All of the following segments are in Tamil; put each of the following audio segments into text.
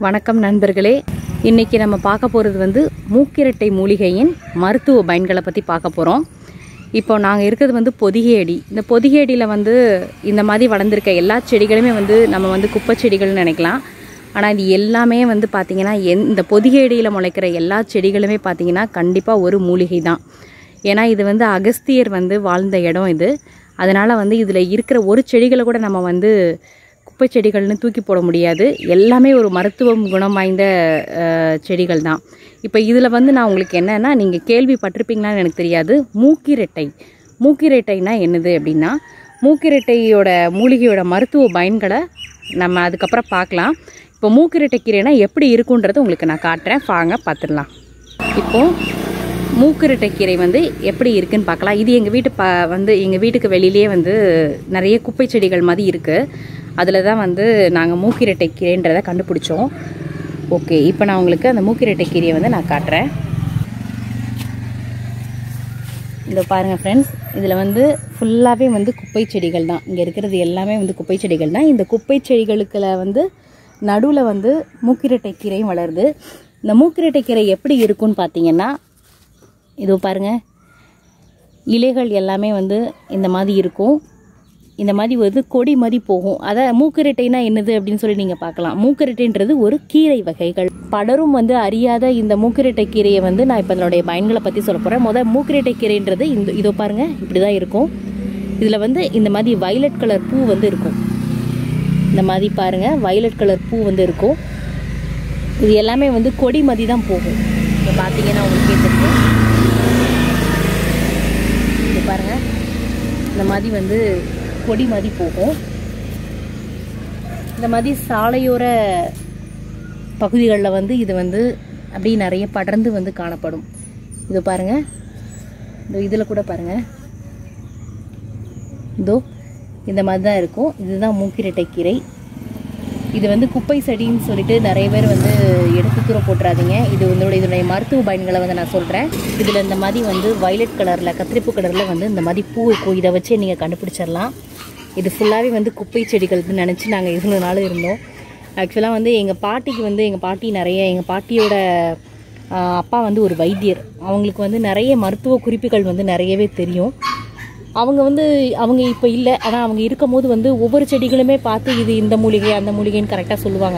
வணக்கம் நண்பர்களே இன்னைக்கு நம்ம பார்க்க போகிறது வந்து மூக்கிரட்டை மூலிகையின் மருத்துவ பயன்களை பற்றி பார்க்க போகிறோம் இப்போ நாங்கள் இருக்கிறது வந்து பொதிகையடி இந்த பொதிகையடியில் வந்து இந்த மாதிரி வளர்ந்துருக்க எல்லா செடிகளுமே வந்து நம்ம வந்து குப்பை செடிகள்னு நினைக்கலாம் ஆனால் இது எல்லாமே வந்து பார்த்திங்கன்னா எந் இந்த பொதிகையடியில் முளைக்கிற எல்லா செடிகளுமே பார்த்திங்கன்னா கண்டிப்பாக ஒரு மூலிகை தான் ஏன்னா இது வந்து அகஸ்தியர் வந்து வாழ்ந்த இடம் இது அதனால் வந்து இதில் இருக்கிற ஒரு செடிகளை கூட நம்ம வந்து குப்பை செடிகள்னு தூக்கி போட முடியாது எல்லாமே ஒரு மருத்துவம் குணம் வாய்ந்த அஹ், செடிகள் தான் இப்போ இதில் வந்து நான் உங்களுக்கு என்னென்னா நீங்கள் கேள்விப்பட்டிருப்பீங்களான்னு எனக்கு தெரியாது மூக்கிரெட்டை மூக்கிரெட்டைனா என்னது அப்படின்னா மூக்கிரெட்டையோட மூலிகையோட மருத்துவ பயன்களை நம்ம அதுக்கப்புறம் பார்க்கலாம் இப்போ மூக்கிரெட்டை கீரைனா எப்படி இருக்குன்றது உங்களுக்கு நான் காட்டுறேன் வாங்க பார்த்துடலாம் இப்போது மூக்குருட்டை கீரை வந்து எப்படி இருக்குன்னு பார்க்கலாம் இது எங்கள் வீட்டு ப வந்து எங்கள் வீட்டுக்கு வெளியிலே வந்து நிறைய குப்பை செடிகள் மாதிரி இருக்குது அதில் தான் வந்து நாங்கள் மூக்கிரட்டை கீரைன்றதை கண்டுபிடிச்சோம் ஓகே இப்போ நான் உங்களுக்கு அந்த மூக்கிரட்டை கீரையை வந்து நான் காட்டுறேன் இந்த பாருங்கள் ஃப்ரெண்ட்ஸ் இதில் வந்து ஃபுல்லாகவே வந்து குப்பை செடிகள் தான் இங்கே இருக்கிறது எல்லாமே வந்து குப்பை செடிகள் தான் இந்த குப்பை செடிகளுக்குள்ள வந்து நடுவில் வந்து மூக்கிரட்டை கீரையும் வளருது இந்த மூக்கிரட்டை கீரை எப்படி இருக்கும்னு பார்த்தீங்கன்னா இதோ பாருங்கள் இலைகள் எல்லாமே வந்து இந்த மாதிரி இருக்கும் இந்த மாதிரி வந்து கொடி மாதிரி போகும் அதை மூக்குரட்டைனா என்னது அப்படின்னு சொல்லி நீங்கள் பார்க்கலாம் மூக்குரட்டைன்றது ஒரு கீரை வகைகள் பலரும் வந்து அறியாத இந்த மூக்குரட்டை கீரையை வந்து நான் இப்போ அதனுடைய பயன்களை பற்றி சொல்ல போகிறேன் முதல் மூக்குரட்டை கீரைன்றது இந்த இதோ பாருங்கள் இப்படி தான் இருக்கும் இதில் வந்து இந்த மாதிரி வயலட் கலர் பூ வந்து இருக்கும் இந்த மாதிரி பாருங்கள் வயலட் கலர் பூ வந்து இருக்கும் இது எல்லாமே வந்து கொடி மாதிரி தான் போகும் இப்போ பார்த்தீங்கன்னா உங்களுக்கே தெரியும் இது பாருங்க இந்த மாதிரி வந்து கொடி மாதிரி போகும் இந்த மாதிரி சாலையோர பகுதிகளில் வந்து இது வந்து அப்படியே நிறைய படர்ந்து வந்து காணப்படும் இது பாருங்க இந்த இதில் கூட பாருங்க இதோ இந்த மாதிரி தான் இருக்கும் இதுதான் மூக்கிரட்டை கீரை இது வந்து குப்பை செடின்னு சொல்லிட்டு நிறைய பேர் வந்து எடுத்து தூர போட்டுறாதீங்க இது உங்களுடைய இதனுடைய மருத்துவ பயன்களை வந்து நான் சொல்கிறேன் இதில் இந்த மாதிரி வந்து வயலட் கலரில் கத்திரிப்பு கலரில் வந்து இந்த மாதிரி பூ இருக்கும் இதை வச்சு நீங்கள் கண்டுபிடிச்சிடலாம் இது ஃபுல்லாகவே வந்து குப்பை செடிகள்னு நினச்சி நாங்கள் இவ்வளோ நாள் இருந்தோம் ஆக்சுவலாக வந்து எங்கள் பாட்டிக்கு வந்து எங்கள் பாட்டி நிறைய எங்கள் பாட்டியோட ஆஹ், அப்பா வந்து ஒரு வைத்தியர் அவங்களுக்கு வந்து நிறைய மருத்துவ குறிப்புகள் வந்து நிறையவே தெரியும் அவங்க வந்து அவங்க இப்போ இல்லை ஆனால் அவங்க இருக்கும்போது வந்து ஒவ்வொரு செடிகளுமே பார்த்து இது இந்த மூலிகை அந்த மூலிகைன்னு கரெக்டாக சொல்லுவாங்க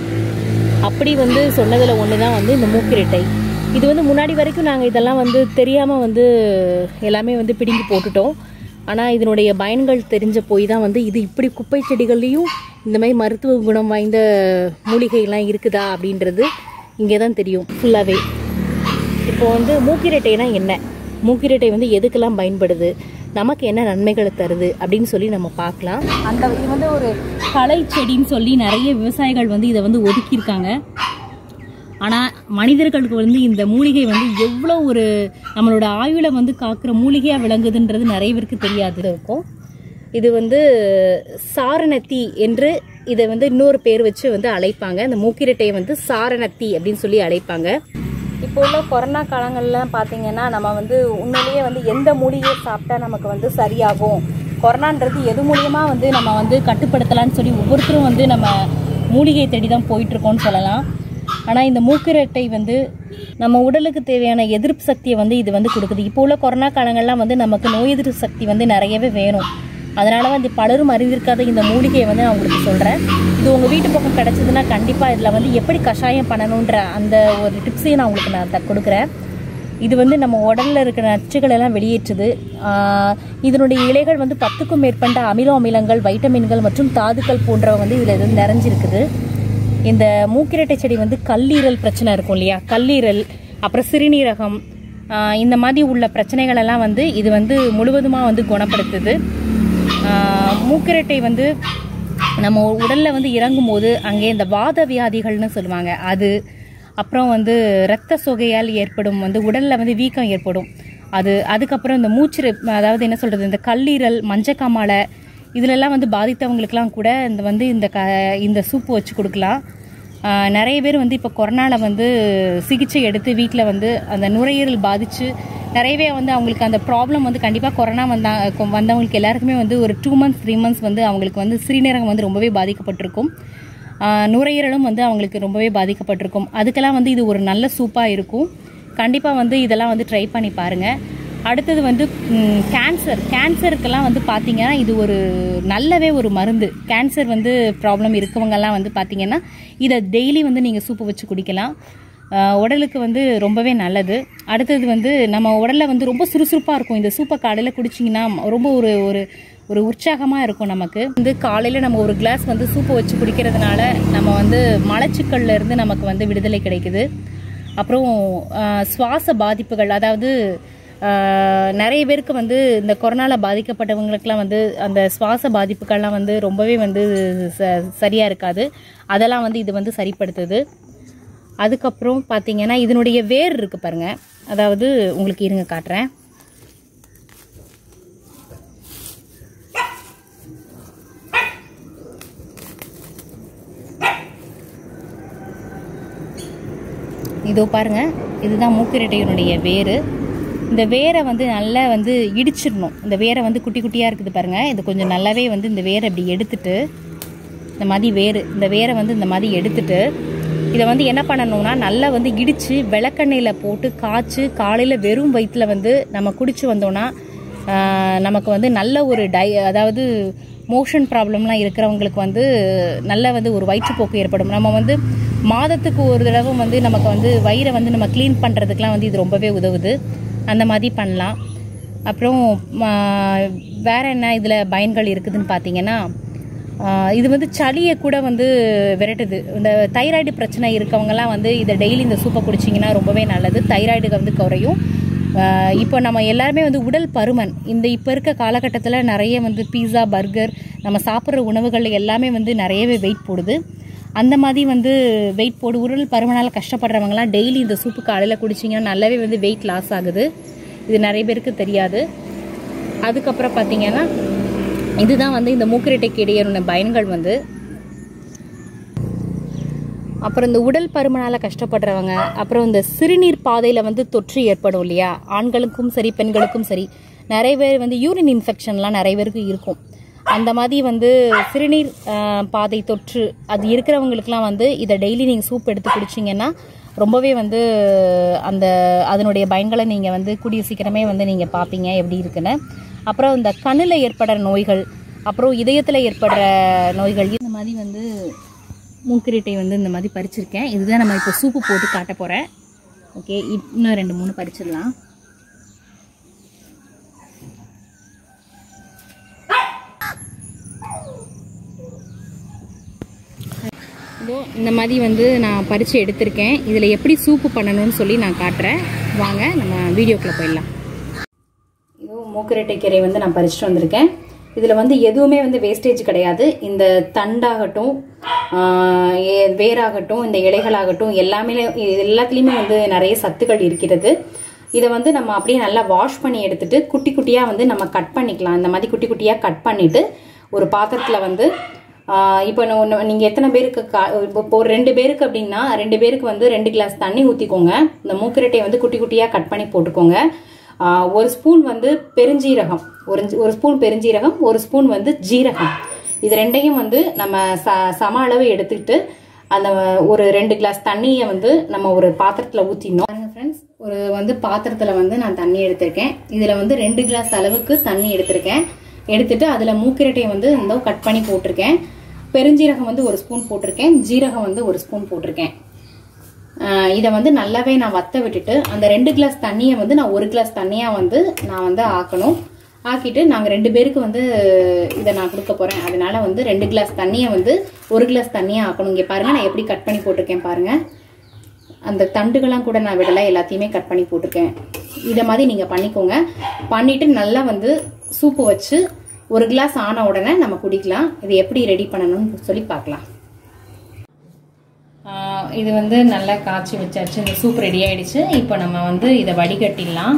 அப்படி வந்து சொன்னதில் ஒன்று தான் வந்து இந்த மூக்கிரட்டை இது வந்து முன்னாடி வரைக்கும் நாங்கள் இதெல்லாம் வந்து தெரியாமல் வந்து எல்லாமே வந்து பிடுங்கி போட்டுட்டோம் ஆனால் இதனுடைய பயன்கள் தெரிஞ்ச போய் தான் வந்து இது இப்படி குப்பை செடிகள்லேயும் இந்த மாதிரி மருத்துவ குணம் வாய்ந்த மூலிகைலாம் இருக்குதா அப்படின்றது இங்கே தான் தெரியும் ஃபுல்லாகவே இப்போ வந்து மூக்கிரட்டைனா என்ன மூக்கிரட்டை வந்து எதுக்கெல்லாம் பயன்படுது நமக்கு என்ன நன்மைகளை தருது அப்படின்னு சொல்லி நம்ம பார்க்கலாம் அந்த இது வந்து ஒரு களை செடின்னு சொல்லி நிறைய விவசாயிகள் வந்து இதை வந்து ஒதுக்கியிருக்காங்க ஆனால் மனிதர்களுக்கு வந்து இந்த மூலிகை வந்து எவ்வளோ ஒரு நம்மளோட ஆயுளை வந்து காக்கிற மூலிகையாக விளங்குதுன்றது நிறைய பேருக்கு தெரியாது இருக்கும் இது வந்து சாரணத்தி என்று இதை வந்து இன்னொரு பேர் வச்சு வந்து அழைப்பாங்க இந்த மூக்கிரட்டையை வந்து சாரணத்தி அப்படின்னு சொல்லி அழைப்பாங்க இப்போ உள்ள கொரோனா காலங்கள்லாம் பார்த்தீங்கன்னா நம்ம வந்து உண்மையிலேயே வந்து எந்த மூலிகையை சாப்பிட்டா நமக்கு வந்து சரியாகும் கொரோனான்றது எது மூலியமா வந்து நம்ம வந்து கட்டுப்படுத்தலாம்னு சொல்லி ஒவ்வொருத்தரும் வந்து நம்ம மூலிகை தேடி தான் போயிட்டு இருக்கோம்னு சொல்லலாம் ஆனால் இந்த மூக்கிரட்டை வந்து நம்ம உடலுக்கு தேவையான எதிர்ப்பு சக்தியை வந்து இது வந்து கொடுக்குது இப்போ உள்ள கொரோனா காலங்கள்லாம் வந்து நமக்கு நோய் எதிர்ப்பு சக்தி வந்து நிறையவே வேணும் அதனால வந்து பலரும் அறிந்திருக்காத இந்த மூலிகையை வந்து நான் உங்களுக்கு சொல்கிறேன் இது உங்கள் வீட்டு பக்கம் கிடச்சதுன்னா கண்டிப்பாக இதில் வந்து எப்படி கஷாயம் பண்ணணுன்ற அந்த ஒரு டிப்ஸையும் நான் உங்களுக்கு நான் த- கொடுக்குறேன் இது வந்து நம்ம உடல்ல இருக்கிற நச்சுகள் எல்லாம் வெளியேற்றுது ஆஹ் இதனுடைய இலைகள் வந்து பத்துக்கும் மேற்பட்ட அமினோ அமிலங்கள் வைட்டமின்கள் மற்றும் தாதுக்கள் போன்றவை வந்து இதில் இது நிறைஞ்சிருக்குது இந்த மூக்கிரட்டை செடி வந்து கல்லீரல் பிரச்சனை இருக்கும் இல்லையா கல்லீரல் அப்புறம் சிறுநீரகம் ஆஹ் இந்த மாதிரி உள்ள பிரச்சனைகள் எல்லாம் வந்து இது வந்து முழுவதுமாக வந்து குணப்படுத்துது ஆஹ் மூக்கிரட்டை வந்து நம்ம உடல்ல வந்து இறங்கும் போது அங்கே இந்த வாத வியாதிகள்னு சொல்லுவாங்க அது அப்புறம் வந்து இரத்த சொகையால் ஏற்படும் வந்து உடல்ல வந்து வீக்கம் ஏற்படும் அது அதுக்கப்புறம் இந்த மூச்சு அதாவது என்ன சொல்றது இந்த கல்லீரல் மஞ்சக்காமாலை இதுலெல்லாம் வந்து பாதித்தவங்களுக்கெல்லாம் கூட இந்த வந்து இந்த க இந்த சூப்பு வச்சு கொடுக்கலாம் ஆஹ் நிறைய பேர் வந்து இப்போ கொரோனாவில் வந்து சிகிச்சை எடுத்து வீட்டில் வந்து அந்த நுரையீரல் பாதித்து நிறையவே வந்து அவங்களுக்கு அந்த ப்ராப்ளம் வந்து கண்டிப்பாக கொரோனா வந்தா கொ- வந்தவங்களுக்கு எல்லாருக்குமே வந்து ஒரு டூ மந்த்ஸ் த்ரீ மந்த்ஸ் வந்து அவங்களுக்கு வந்து சிறுநீரகம் வந்து ரொம்பவே பாதிக்கப்பட்டிருக்கும் ஆஹ் நுரையீரலும் வந்து அவங்களுக்கு ரொம்பவே பாதிக்கப்பட்டிருக்கும் அதுக்கெல்லாம் வந்து இது ஒரு நல்ல சூப்பாக இருக்கும் கண்டிப்பாக வந்து இதெல்லாம் வந்து ட்ரை பண்ணி பாருங்கள் அடுத்தது வந்து கேன்சர் கேன்சருக்கெல்லாம் வந்து பார்த்தீங்கன்னா இது ஒரு நல்லவே ஒரு மருந்து கேன்சர் வந்து ப்ராப்ளம் இருக்கவங்கெல்லாம் வந்து பார்த்தீங்கன்னா இதை டெய்லி வந்து நீங்கள் சூப்பு வச்சு குடிக்கலாம் ஆஹ் உடலுக்கு வந்து ரொம்பவே நல்லது அடுத்தது வந்து நம்ம உடலில் வந்து ரொம்ப சுறுசுறுப்பாக இருக்கும் இந்த சூப்பை காலையில் குடிச்சிங்கன்னா ரொம்ப ஒரு ஒரு ஒரு உற்சாகமாக இருக்கும் நமக்கு வந்து காலையில் நம்ம ஒரு கிளாஸ் வந்து சூப்பு வச்சு குடிக்கிறதுனால நம்ம வந்து மலச்சிக்கல்ல இருந்து நமக்கு வந்து விடுதலை கிடைக்குது அப்புறம் ஆஹ், சுவாச பாதிப்புகள் அதாவது ஆஹ், நிறைய பேருக்கு வந்து இந்த கொரோனாவில் பாதிக்கப்பட்டவங்களுக்குலாம் வந்து அந்த சுவாச பாதிப்புகள்லாம் வந்து ரொம்பவே வந்து ச சரியாக இருக்காது அதெல்லாம் வந்து இது வந்து சரிப்படுத்துது அதுக்கப்புறம் பார்த்தீங்கன்னா இதனுடைய வேர் இருக்கு பாருங்க அதாவது உங்களுக்கு இருங்க காட்டுறேன் இதோ பாருங்க இதுதான் மூக்கிரட்டையினுடைய வேர் இந்த வேரை வந்து நல்லா வந்து இடிச்சிடணும் இந்த வேரை வந்து குட்டி குட்டியாக இருக்குது பாருங்க இது கொஞ்சம் நல்லாவே வந்து இந்த வேரை இப்படி எடுத்துட்டு இந்த மாதிரி வேர் இந்த வேரை வந்து இந்த மாதிரி எடுத்துட்டு இதை வந்து என்ன பண்ணணும்னா நல்லா வந்து இடித்து விளக்கெண்ணெயில் போட்டு காய்ச்சி காலையில் வெறும் வயிற்றுல வந்து நம்ம குடிச்சு வந்தோம்னா ஆஹ், நமக்கு வந்து நல்ல ஒரு டை அதாவது மோஷன் ப்ராப்ளம்லாம் இருக்கிறவங்களுக்கு வந்து நல்ல வந்து ஒரு வயிற்றுப்போக்கு ஏற்படும் நம்ம வந்து மாதத்துக்கு ஒரு தடவை வந்து நமக்கு வந்து வயிறை வந்து நம்ம க்ளீன் பண்ணுறதுக்குலாம் வந்து இது ரொம்பவே உதவுது அந்த மாதிரி பண்ணலாம் அப்புறம் ஆ, வேற என்ன இதில் பயன்கள் இருக்குதுன்னு பார்த்தீங்கன்னா ஆஹ் இது வந்து சளியை கூட வந்து விரட்டுது இந்த தைராய்டு பிரச்சனை இருக்கவங்கலாம் வந்து இதை டெய்லி இந்த சூப்பை குடிச்சிங்கன்னா ரொம்பவே நல்லது தைராய்டு வந்து குறையும் ஆஹ் இப்போ நம்ம எல்லாருமே வந்து உடல் பருமன் இந்த இப்போ இருக்க காலகட்டத்தில் நிறைய வந்து பீஸா பர்கர் நம்ம சாப்பிட்ற உணவுகள் எல்லாமே வந்து நிறையவே வெயிட் போடுது அந்த மாதிரி வந்து வெயிட் போடு உடல் பருமனால் கஷ்டப்படுறவங்கலாம் டெய்லி இந்த சூப்பு காலையில் குடிச்சிங்கன்னா நல்லாவே வந்து வெயிட் லாஸ் ஆகுது இது நிறைய பேருக்கு தெரியாது அதுக்கப்புறம் பார்த்தீங்கன்னா இதுதான் வந்து இந்த மூக்கிரட்டைக்கு இடையேயான பயன்கள் வந்து அப்புறம் இந்த உடல் பருமனால் கஷ்டப்படுறவங்க அப்புறம் இந்த சிறுநீர் பாதையில் வந்து தொற்று ஏற்படும் இல்லையா ஆண்களுக்கும் சரி பெண்களுக்கும் சரி நிறைய பேர் வந்து யூரின் இன்ஃபெக்ஷன்லாம் நிறைய பேருக்கு இருக்கும் அந்த மாதிரி வந்து சிறுநீர் ஆஹ், பாதை தொற்று அது இருக்கிறவங்களுக்குலாம் வந்து இதை டெய்லி நீங்கள் சூப் எடுத்து குடிச்சிங்கன்னா ரொம்பவே வந்து அந்த அதனுடைய பயன்களை நீங்கள் வந்து கூடிய சீக்கிரமே வந்து நீங்கள் பார்ப்பீங்க எப்படி இருக்குன்னு அப்புறம் இந்த கண்ணில் ஏற்படுற நோய்கள் அப்புறம் இதயத்தில் ஏற்படுற நோய்கள் இந்த மாதிரி வந்து மூக்கிரீட்டை வந்து இந்த மாதிரி பறிச்சிருக்கேன் இதுதான் நம்ம இப்போ சூப்பு போட்டு காட்ட போகிறேன் ஓகே இன்னும் ரெண்டு மூணு பறிச்சிடலாம் இதோ இந்த மாதிரி வந்து நான் பறித்து எடுத்திருக்கேன் இதில் எப்படி சூப்பு பண்ணணும்னு சொல்லி நான் காட்டுறேன் வாங்க நம்ம வீடியோக்குள்ளே போயிடலாம் இதோ மூக்குரட்டை கீரை வந்து நான் பறிச்சுட்டு வந்திருக்கேன் இதில் வந்து எதுவுமே வந்து வேஸ்டேஜ் கிடையாது இந்த தண்டாகட்டும் ஆஹ் ஏ- வேராகட்டும் இந்த இலைகளாகட்டும் எல்லாமே இது எல்லாத்துலேயுமே வந்து நிறைய சத்துக்கள் இருக்கிறது இதை வந்து நம்ம அப்படியே நல்லா வாஷ் பண்ணி எடுத்துட்டு குட்டி குட்டியாக வந்து நம்ம கட் பண்ணிக்கலாம் இந்த மாதிரி குட்டி குட்டியாக கட் பண்ணிட்டு ஒரு பாத்திரத்தில் வந்து ஆஹ் இப்போ நீங்கள் எத்தனை பேருக்கு கா இப்போ இப்போ ஒரு ரெண்டு பேருக்கு அப்படின்னா ரெண்டு பேருக்கு வந்து ரெண்டு கிளாஸ் தண்ணி ஊற்றிக்கோங்க இந்த மூக்கிரட்டையை வந்து குட்டி குட்டியாக கட் பண்ணி போட்டுக்கோங்க ஆஹ் ஒரு ஸ்பூன் வந்து பெருஞ்சீரகம் ஒரு ஒரு ஸ்பூன் பெருஞ்சீரகம் ஒரு ஸ்பூன் வந்து ஜீரகம் இது ரெண்டையும் வந்து நம்ம ச சம அளவு எடுத்துக்கிட்டு அந்த ஒரு ரெண்டு கிளாஸ் தண்ணியை வந்து நம்ம ஒரு பாத்திரத்தில் ஊற்றிடணும் பாருங்க ஃப்ரெண்ட்ஸ் ஒரு வந்து பாத்திரத்தில் வந்து நான் தண்ணி எடுத்திருக்கேன் இதில் வந்து ரெண்டு கிளாஸ் அளவுக்கு தண்ணி எடுத்திருக்கேன் எடுத்துட்டு அதில் மூக்கிரட்டையை வந்து இந்த கட் பண்ணி போட்டிருக்கேன் பெருஞ்சீரகம் வந்து ஒரு ஸ்பூன் போட்டிருக்கேன் ஜீரகம் வந்து ஒரு ஸ்பூன் போட்டிருக்கேன் ஆஹ் இதை வந்து நல்லாவே நான் வத்த விட்டுட்டு அந்த ரெண்டு கிளாஸ் தண்ணியை வந்து நான் ஒரு கிளாஸ் தண்ணியாக வந்து நான் வந்து ஆக்கணும் ஆக்கிட்டு நாங்கள் ரெண்டு பேருக்கு வந்து இதை நான் கொடுக்க போகிறேன் அதனால வந்து ரெண்டு கிளாஸ் தண்ணியை வந்து ஒரு கிளாஸ் தண்ணியாக ஆக்கணும் இங்கே பாருங்கள் நான் எப்படி கட் பண்ணி போட்டிருக்கேன் பாருங்கள் அந்த தண்டுகள்லாம் கூட நான் விடலை எல்லாத்தையுமே கட் பண்ணி போட்டிருக்கேன் இதை மாதிரி நீங்கள் பண்ணிக்கோங்க பண்ணிட்டு நல்லா வந்து சூப்பு வச்சு ஒரு கிளாஸ் ஆன உடனே நம்ம குடிக்கலாம் இது எப்படி ரெடி பண்ணணும்னு சொல்லி பார்க்கலாம் ஆஹ் இது வந்து நல்லா காய்ச்சி வச்சாச்சு இந்த சூப் ரெடி ஆயிடுச்சு இப்போ நம்ம வந்து இதை வடிகட்டிடலாம்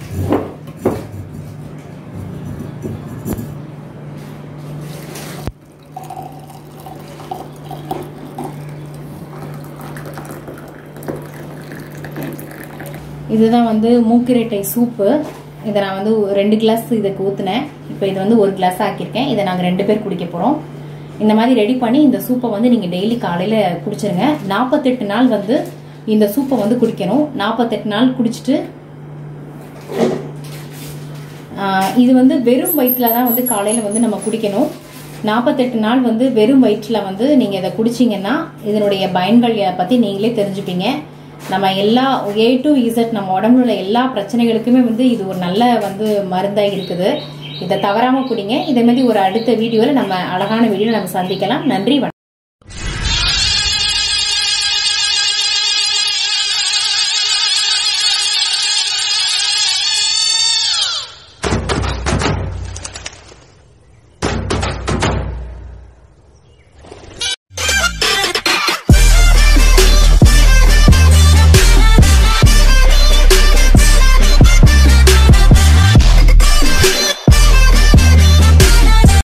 இதுதான் வந்து மூக்கிரட்டை சூப்பு இதை நான் வந்து ஒரு ரெண்டு கிளாஸ் இதுக்கு ஊற்றினேன் இப்போ இது வந்து ஒரு கிளாஸ் ஆக்கியிருக்கேன் இதை நாங்கள் ரெண்டு பேர் குடிக்க போகிறோம் இந்த மாதிரி ரெடி பண்ணி இந்த சூப்பை வந்து நீங்கள் டெய்லி காலையில் குடிச்சிருங்க நாற்பத்தெட்டு நாள் வந்து இந்த சூப்பை வந்து குடிக்கணும் நாற்பத்தெட்டு நாள் குடிச்சிட்டு ஆஹ் இது வந்து வெறும் வயிற்றில் தான் வந்து காலையில் வந்து நம்ம குடிக்கணும் நாற்பத்தெட்டு நாள் வந்து வெறும் வயிற்றில் வந்து நீங்கள் இதை குடிச்சிங்கன்னா இதனுடைய பயன்கள் பற்றி நீங்களே தெரிஞ்சுப்பீங்க நம்ம எல்லா ஏ டு இசட் நம்ம உடம்புல உள்ள எல்லா பிரச்சனைகளுக்குமே வந்து இது ஒரு நல்ல வந்து மருந்தாக இருக்குது இதை தவறாமல் குடிங்க இதே மாதிரி ஒரு அடுத்த வீடியோவில் நம்ம அழகான வீடியோவில் நம்ம சந்திக்கலாம் நன்றி வணக்கம்